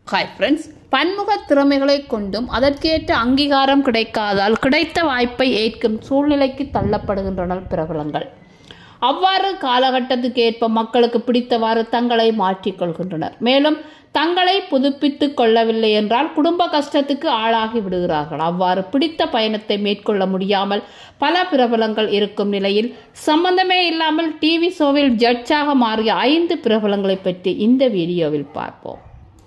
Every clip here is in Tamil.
ஹாய் ஃப்ரெண்ட்ஸ் பன்முக திறமைகளை கொண்டும் அதற்கேற்ற அங்கீகாரம் கிடைக்காதால் கிடைத்த வாய்ப்பை ஏற்கும் சூழ்நிலைக்கு தள்ளப்படுகின்றனர் பிரபலங்கள் அவ்வாறு காலகட்டத்துக்கு ஏற்ப மக்களுக்கு பிடித்தவாறு தங்களை மாற்றிக்கொள்கின்றனர் மேலும் தங்களை புதுப்பித்துக் கொள்ளவில்லை என்றால் குடும்ப கஷ்டத்துக்கு ஆளாகி விடுகிறார்கள் அவ்வாறு பிடித்த பயணத்தை மேற்கொள்ள முடியாமல் பல பிரபலங்கள் இருக்கும் நிலையில் சம்பந்தமே இல்லாமல் டிவி ஷோவில் ஜட்ஜாக மாறிய ஐந்து பிரபலங்களை பற்றி இந்த வீடியோவில் பார்ப்போம்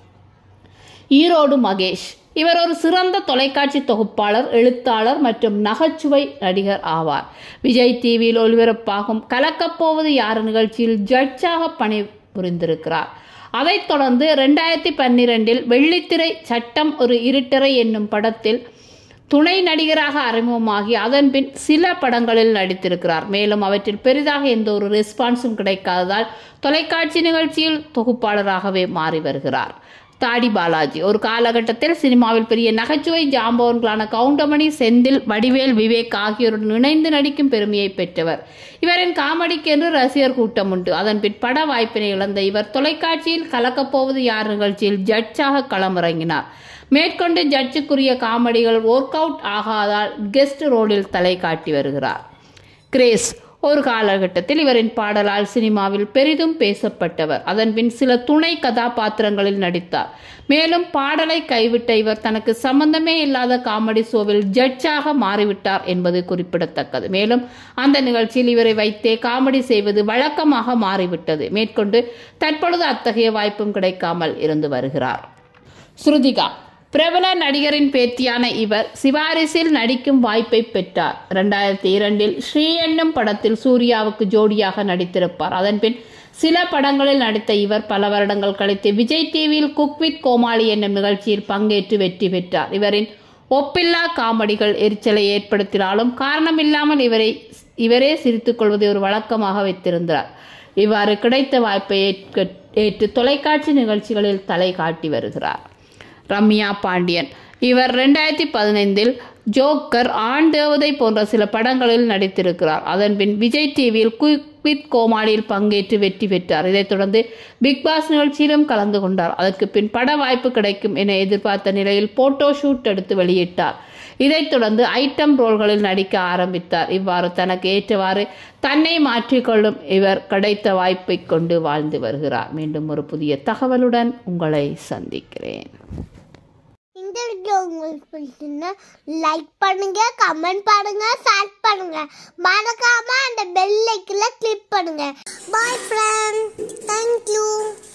ஈரோடு மகேஷ் இவர் ஒரு சிறந்த தொலைக்காட்சி தொகுப்பாளர் எழுத்தாளர் மற்றும் நகைச்சுவை நடிகர் ஆவார் விஜய் டிவியில் ஒளிபரப்பாகும் கலக்கப்போவது யார் நிகழ்ச்சியில் ஜட்ஜாக பணிபுரிந்திருக்கிறார் அதைத் தொடர்ந்து ரெண்டாயிரத்தி பன்னிரெண்டில் வெள்ளித்திரை சட்டம் ஒரு இருட்டறை என்னும் படத்தில் துணை நடிகராக அறிமுகமாகி அதன்பின் சில படங்களில் நடித்திருக்கிறார் மேலும் அவற்றில் பெரிதாக எந்த ஒரு ரெஸ்பான்ஸும் கிடைக்காததால் தொலைக்காட்சி நிகழ்ச்சியில் தொகுப்பாளராகவே மாறி வருகிறார் தாடி பாலாஜி ஒரு காலகட்டத்தில் சினிமாவில் பெரிய நகைச்சுவை ஜாம்பவன்களான கவுண்டமணி செந்தில் வடிவேல் விவேக் ஆகியோருடன் இணைந்து நடிக்கும் பெருமையை பெற்றவர் இவரின் காமெடிக்கென்று ரசிகர் கூட்டம் உண்டு அதன்பின் பட வாய்ப்பினை இழந்த இவர் தொலைக்காட்சியில் கலக்கப்போவது யார் நிகழ்ச்சியில் ஜட்ஜாக களமிறங்கினார் மேற்கொண்டு ஜட்ஜுக்குரிய காமெடிகள் ஒர்க் அவுட் ஆகாதால் கெஸ்ட் ரோலில் தலை காட்டி வருகிறார் கிரேஸ் ஒரு காலகட்டத்தில் இவரின் பாடலால் சினிமாவில் பெரிதும் பேசப்பட்டவர் அதன்பின் சில துணை கதாபாத்திரங்களில் நடித்தார் மேலும் பாடலை கைவிட்ட இவர் தனக்கு சம்பந்தமே இல்லாத காமெடி ஷோவில் ஜட்ஜாக மாறிவிட்டார் என்பது குறிப்பிடத்தக்கது மேலும் அந்த நிகழ்ச்சியில் இவரை வைத்தே காமெடி செய்வது வழக்கமாக மாறிவிட்டது மேற்கொண்டு தற்பொழுது அத்தகைய வாய்ப்பும் கிடைக்காமல் இருந்து வருகிறார் ஸ்ருதிகா பிரபல நடிகரின் பேத்தியான இவர் சிவாரிசில் நடிக்கும் வாய்ப்பை பெற்றார் இரண்டாயிரத்தி இரண்டில் ஸ்ரீ என்னும் படத்தில் சூர்யாவுக்கு ஜோடியாக நடித்திருப்பார் அதன்பின் சில படங்களில் நடித்த இவர் பல வருடங்கள் கழித்து விஜய் டிவியில் குக் வித் கோமாளி என்னும் நிகழ்ச்சியில் பங்கேற்று வெற்றி பெற்றார் இவரின் ஒப்பில்லா காமெடிகள் எரிச்சலை ஏற்படுத்தினாலும் காரணமில்லாமல் இவரை இவரே சிரித்துக் கொள்வதை ஒரு வழக்கமாக வைத்திருந்தார் இவ்வாறு கிடைத்த வாய்ப்பை ஏற்று தொலைக்காட்சி நிகழ்ச்சிகளில் தலை காட்டி வருகிறார் ரம்யா பாண்டியன் இவர் ரெண்டாயிரத்தி பதினைந்தில் ஜோக்கர் ஆண் தேவதை போன்ற சில படங்களில் நடித்திருக்கிறார் அதன்பின் விஜய் டிவியில் குயிக் வித் கோமாளியில் பங்கேற்று வெற்றி பெற்றார் இதைத் தொடர்ந்து பிக் பாஸ் நிகழ்ச்சியிலும் கலந்து கொண்டார் அதற்கு பின் பட வாய்ப்பு கிடைக்கும் என எதிர்பார்த்த நிலையில் போட்டோ ஷூட் எடுத்து வெளியிட்டார் இதைத் தொடர்ந்து ஐட்டம் ரோல்களில் நடிக்க ஆரம்பித்தார் இவ்வாறு தனக்கு ஏற்றவாறு தன்னை மாற்றிக்கொள்ளும் இவர் கிடைத்த வாய்ப்பை கொண்டு வாழ்ந்து வருகிறார் மீண்டும் ஒரு புதிய தகவலுடன் உங்களை சந்திக்கிறேன் இந்த வீடியோ உங்களுக்கு பிடிச்சிருந்தா லைக் பண்ணுங்க கமெண்ட் பண்ணுங்க ஷேர் பண்ணுங்க மறக்காம அந்த பெல் ஐக்கன்ல கிளிக் பண்ணுங்க பாய் ஃப்ரெண்ட் தேங்க்யூ